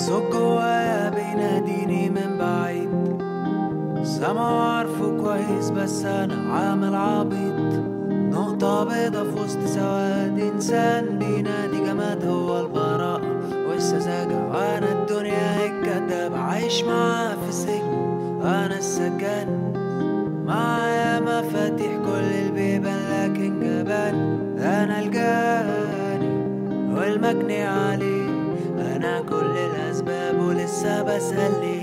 صوت جوايا بيناديني من بعيد سامعه عارفه كويس بس انا عامل عبيط نقطة بيضة في وسط سواد إنسان بينادي جماد هو البراءة والسذاجة وأنا الدنيا الكداب عايش معاه في سجن أنا السجان معايا مفاتيح كل البيبان لكن جبان أنا الجاني والمجني عليه أنا كل الأسباب ولسه بسأل ليه